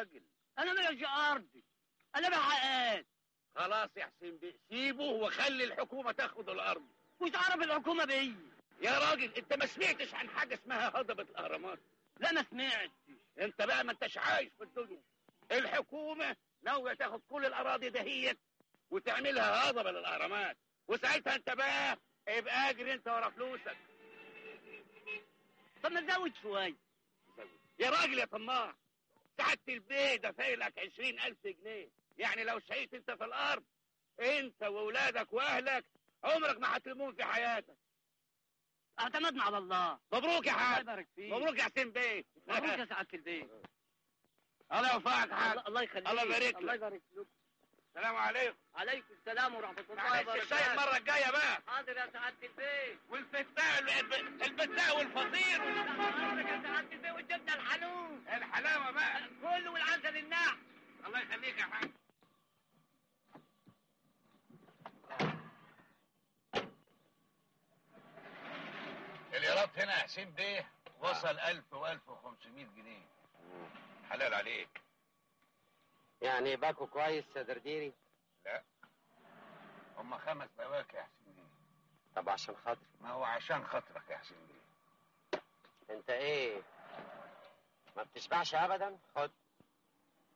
راجل انا ماليش ارضي انا بحقات خلاص يا حسين بيه سيبه وخلي الحكومة تاخد الأرض مش عارف الحكومة بيا يا راجل انت ما سمعتش عن حاجة اسمها هضبة الأهرامات لا ما سمعتش انت بقى ما انتش عايش في الدنيا الحكومة ناوية تاخد كل الأراضي دهيت وتعملها هضبة للأهرامات وساعتها انت بقى ابقى اجري انت ورا فلوسك طب ما تزود شوية يا راجل يا طماع سعادة البيه دافع لك عشرين ألف جنيه يعني لو شقيت انت في الأرض انت وولادك وأهلك عمرك ما هتلمون في حياتك اعتمدنا على الله مبروك يا الله حاج يبارك فيك مبروك يا حسين بيه مبروك يا سعادة البيت الله يوفقك يا حاج الله- الله يخليك الله يبارك الله لك يبارك فيك السلام عليكم عليكم السلام ورحمة الله معلش وبركاته الشاي المرة الجاية بقى حاضر يا سعادة البيت والفتاة الفتاة والفطير حضرتك يا سعادة البيت والجبنة الحنون الحلاوة بقى كله والعسل الناعم الله يخليك يا حاج الإيراد هنا يا حسين بيه وصل 1000 و1500 جنيه حلال عليك يعني باكو كويس يا درديري لا هم خمس بواكي يا حسين بيه طب عشان خاطر ما هو عشان خاطرك يا حسين بيه انت ايه ما بتشبعش ابدا خد